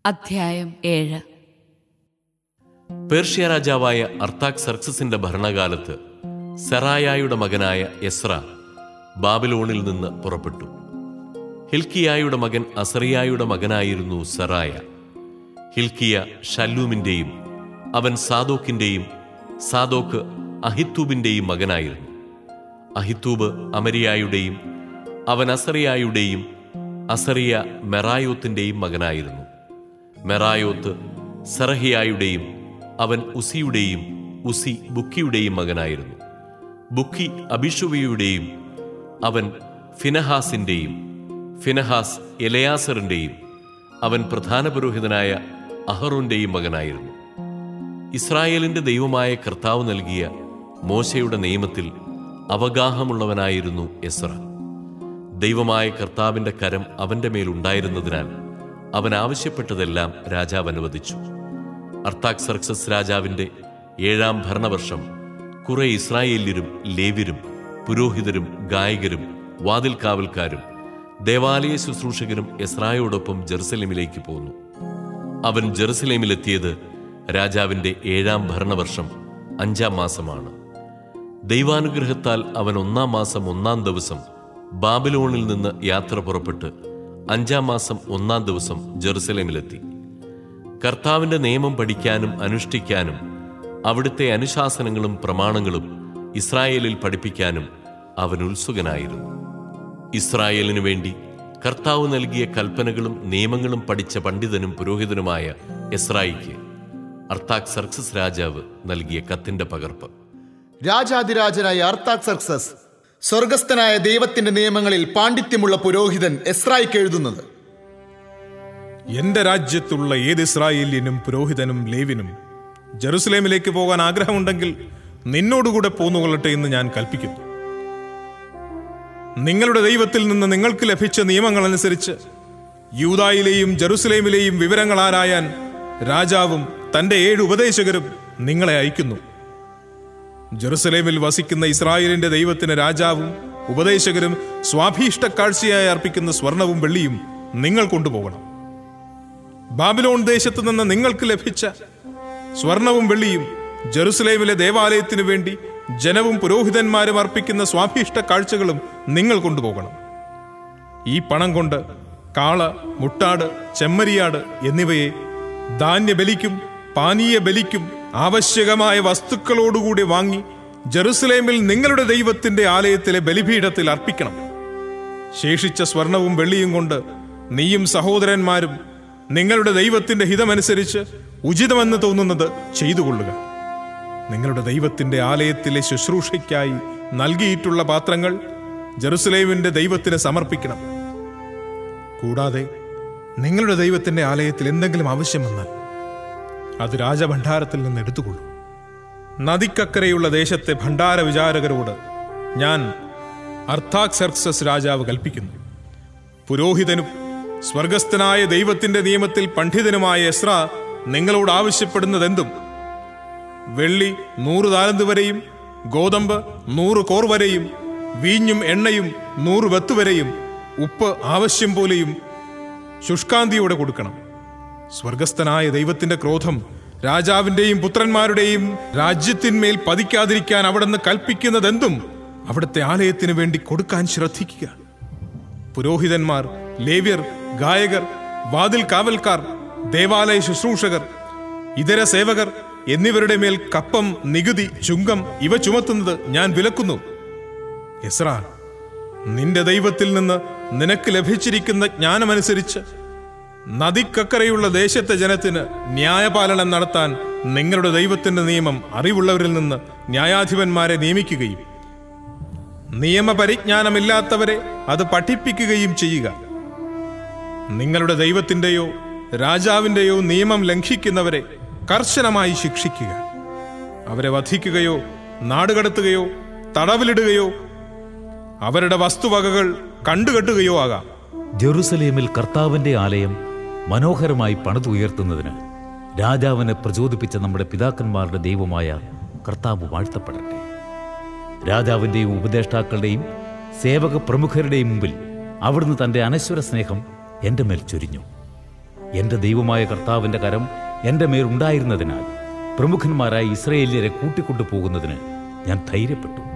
അധ്യായം ഏഴ് പേർഷ്യ രാജാവായ അർത്താക് സർക്സസിന്റെ ഭരണകാലത്ത് സെറായായുടെ മകനായ എസ്ര ബാബിലോണിൽ നിന്ന് പുറപ്പെട്ടു ഹിൽക്കിയായുടെ മകൻ അസറിയായുടെ മകനായിരുന്നു സെറായ ഹിൽക്കിയ ഷല്ലൂമിന്റെയും അവൻ സാദോക്കിന്റെയും സാദോക്ക് അഹിത്തൂബിന്റെയും മകനായിരുന്നു അഹിത്തൂബ് അമരിയായുടെയും അവൻ അസറിയായുടെയും അസറിയ മെറായോത്തിന്റെയും മകനായിരുന്നു മെറായോത്ത് സെറഹിയായുടെയും അവൻ ഉസിയുടെയും ഉസി ബുക്കിയുടെയും മകനായിരുന്നു ബുക്കി അബിഷുവയുടെയും അവൻ ഫിനഹാസിന്റെയും ഫിനഹാസ് എലയാസറിന്റെയും അവൻ പ്രധാന പുരോഹിതനായ അഹറോന്റെയും മകനായിരുന്നു ഇസ്രായേലിന്റെ ദൈവമായ കർത്താവ് നൽകിയ മോശയുടെ നിയമത്തിൽ അവഗാഹമുള്ളവനായിരുന്നു എസ്ര ദൈവമായ കർത്താവിന്റെ കരം അവന്റെ മേലുണ്ടായിരുന്നതിനാൽ അവൻ ആവശ്യപ്പെട്ടതെല്ലാം രാജാവ് അനുവദിച്ചു അർത്താക് സർക്സസ് രാജാവിന്റെ ഏഴാം ഭരണവർഷം കുറെ ഇസ്രായേല്യരും ലേവ്യരും പുരോഹിതരും ഗായകരും വാതിൽ കാവൽക്കാരും ദേവാലയ ശുശ്രൂഷകരും എസ്രായോടൊപ്പം ജെറുസലേമിലേക്ക് പോന്നു അവൻ ജെറുസലേമിലെത്തിയത് രാജാവിന്റെ ഏഴാം ഭരണവർഷം അഞ്ചാം മാസമാണ് ദൈവാനുഗ്രഹത്താൽ അവൻ ഒന്നാം മാസം ഒന്നാം ദിവസം ബാബിലോണിൽ നിന്ന് യാത്ര പുറപ്പെട്ട് അഞ്ചാം മാസം ഒന്നാം ദിവസം ജെറുസലേമിലെത്തി കർത്താവിന്റെ നിയമം പഠിക്കാനും അനുഷ്ഠിക്കാനും അവിടുത്തെ അനുശാസനങ്ങളും പ്രമാണങ്ങളും ഇസ്രായേലിൽ പഠിപ്പിക്കാനും അവൻ ഉത്സുകനായിരുന്നു ഇസ്രായേലിനു വേണ്ടി കർത്താവ് നൽകിയ കൽപ്പനകളും നിയമങ്ങളും പഠിച്ച പണ്ഡിതനും പുരോഹിതനുമായ എസ്രായിക്ക് അർത്താക് സർക്സസ് രാജാവ് നൽകിയ കത്തിന്റെ പകർപ്പ് രാജാതിരാജനായ അർത്താക് സർക്സസ് സ്വർഗസ്ഥനായ ദൈവത്തിന്റെ നിയമങ്ങളിൽ പാണ്ഡിത്യമുള്ള പുരോഹിതൻ എസ്രായിക്ക് എഴുതുന്നത് എന്റെ രാജ്യത്തുള്ള ഏത് ഇസ്രായേല്യനും പുരോഹിതനും ലേവിനും ജെറുസലേമിലേക്ക് പോകാൻ ആഗ്രഹമുണ്ടെങ്കിൽ നിന്നോടുകൂടെ പോന്നുകൊള്ളട്ടെ എന്ന് ഞാൻ കൽപ്പിക്കുന്നു നിങ്ങളുടെ ദൈവത്തിൽ നിന്ന് നിങ്ങൾക്ക് ലഭിച്ച നിയമങ്ങളനുസരിച്ച് യൂതായിലെയും ജെറുസലേമിലെയും വിവരങ്ങൾ ആരായാൻ രാജാവും തന്റെ ഏഴ് ഉപദേശകരും നിങ്ങളെ അയക്കുന്നു ജെറുസലേമിൽ വസിക്കുന്ന ഇസ്രായേലിന്റെ ദൈവത്തിന് രാജാവും ഉപദേശകരും സ്വാഭീഷ്ട കാഴ്ചയായി അർപ്പിക്കുന്ന സ്വർണവും വെള്ളിയും നിങ്ങൾ കൊണ്ടുപോകണം ബാബിലോൺ ദേശത്തു നിന്ന് നിങ്ങൾക്ക് ലഭിച്ച സ്വർണവും വെള്ളിയും ജെറുസലേമിലെ ദേവാലയത്തിനു വേണ്ടി ജനവും പുരോഹിതന്മാരും അർപ്പിക്കുന്ന സ്വാഭീഷ്ട കാഴ്ചകളും നിങ്ങൾ കൊണ്ടുപോകണം ഈ പണം കൊണ്ട് കാള മുട്ടാട് ചെമ്മരിയാട് എന്നിവയെ ധാന്യബലിക്കും പാനീയ ബലിക്കും ആവശ്യകമായ വസ്തുക്കളോടുകൂടി വാങ്ങി ജെറുസലേമിൽ നിങ്ങളുടെ ദൈവത്തിന്റെ ആലയത്തിലെ ബലിപീഠത്തിൽ അർപ്പിക്കണം ശേഷിച്ച സ്വർണവും വെള്ളിയും കൊണ്ട് നീയും സഹോദരന്മാരും നിങ്ങളുടെ ദൈവത്തിന്റെ ഹിതമനുസരിച്ച് ഉചിതമെന്ന് തോന്നുന്നത് ചെയ്തുകൊള്ളുക നിങ്ങളുടെ ദൈവത്തിന്റെ ആലയത്തിലെ ശുശ്രൂഷയ്ക്കായി നൽകിയിട്ടുള്ള പാത്രങ്ങൾ ജെറുസലേമിന്റെ ദൈവത്തിന് സമർപ്പിക്കണം കൂടാതെ നിങ്ങളുടെ ദൈവത്തിന്റെ ആലയത്തിൽ എന്തെങ്കിലും ആവശ്യം വന്നാൽ അത് രാജഭണ്ഡാരത്തിൽ നിന്ന് എടുത്തുകൊള്ളൂ നദിക്കക്കരെയുള്ള ദേശത്തെ ഭണ്ഡാര വിചാരകരോട് ഞാൻ അർത്ഥാക് സർക്സസ് രാജാവ് കൽപ്പിക്കുന്നു പുരോഹിതനും സ്വർഗസ്ഥനായ ദൈവത്തിന്റെ നിയമത്തിൽ പണ്ഡിതനുമായ എസ്ര നിങ്ങളോട് ആവശ്യപ്പെടുന്നതെന്തും വെള്ളി നൂറ് താലന്ത് വരെയും ഗോതമ്പ് നൂറ് കോർ വരെയും വീഞ്ഞും എണ്ണയും നൂറ് വെത്ത് വരെയും ഉപ്പ് ആവശ്യം പോലെയും ശുഷ്കാന്തിയോടെ കൊടുക്കണം സ്വർഗസ്ഥനായ ദൈവത്തിന്റെ ക്രോധം രാജാവിന്റെയും പുത്രന്മാരുടെയും രാജ്യത്തിന്മേൽ പതിക്കാതിരിക്കാൻ അവിടുന്ന് കൽപ്പിക്കുന്നതെന്തും അവിടുത്തെ ആലയത്തിന് വേണ്ടി കൊടുക്കാൻ ശ്രദ്ധിക്കുക പുരോഹിതന്മാർ ലേവ്യർ ഗായകർ വാതിൽ കാവൽക്കാർ ദേവാലയ ശുശ്രൂഷകർ ഇതര സേവകർ എന്നിവരുടെ മേൽ കപ്പം നികുതി ചുങ്കം ഇവ ചുമത്തുന്നത് ഞാൻ വിലക്കുന്നു എസ്ര നിന്റെ ദൈവത്തിൽ നിന്ന് നിനക്ക് ലഭിച്ചിരിക്കുന്ന ജ്ഞാനമനുസരിച്ച് നദിക്കക്കരയുള്ള ദേശത്തെ ജനത്തിന് ന്യായപാലനം നടത്താൻ നിങ്ങളുടെ ദൈവത്തിന്റെ നിയമം അറിവുള്ളവരിൽ നിന്ന് ന്യായാധിപന്മാരെ നിയമിക്കുകയും നിയമപരിജ്ഞാനമില്ലാത്തവരെ അത് പഠിപ്പിക്കുകയും ചെയ്യുക നിങ്ങളുടെ ദൈവത്തിന്റെയോ രാജാവിന്റെയോ നിയമം ലംഘിക്കുന്നവരെ കർശനമായി ശിക്ഷിക്കുക അവരെ വധിക്കുകയോ നാടുകടത്തുകയോ തടവിലിടുകയോ അവരുടെ വസ്തുവകകൾ കണ്ടുകെട്ടുകയോ ആകാം ജെറുസലേമിൽ കർത്താവിന്റെ ആലയം മനോഹരമായി പണിതുയർത്തുന്നതിന് രാജാവിനെ പ്രചോദിപ്പിച്ച നമ്മുടെ പിതാക്കന്മാരുടെ ദൈവമായ കർത്താവ് വാഴ്ത്തപ്പെടട്ടെ രാജാവിൻ്റെയും ഉപദേഷ്ടാക്കളുടെയും സേവക പ്രമുഖരുടെയും മുമ്പിൽ അവിടുന്ന് തൻ്റെ അനശ്വര സ്നേഹം എൻ്റെ മേൽ ചൊരിഞ്ഞു എൻ്റെ ദൈവമായ കർത്താവിൻ്റെ കരം എൻ്റെ മേൽ ഉണ്ടായിരുന്നതിനാൽ പ്രമുഖന്മാരായ ഇസ്രയേല്യരെ കൂട്ടിക്കൊണ്ടു പോകുന്നതിന് ഞാൻ ധൈര്യപ്പെട്ടു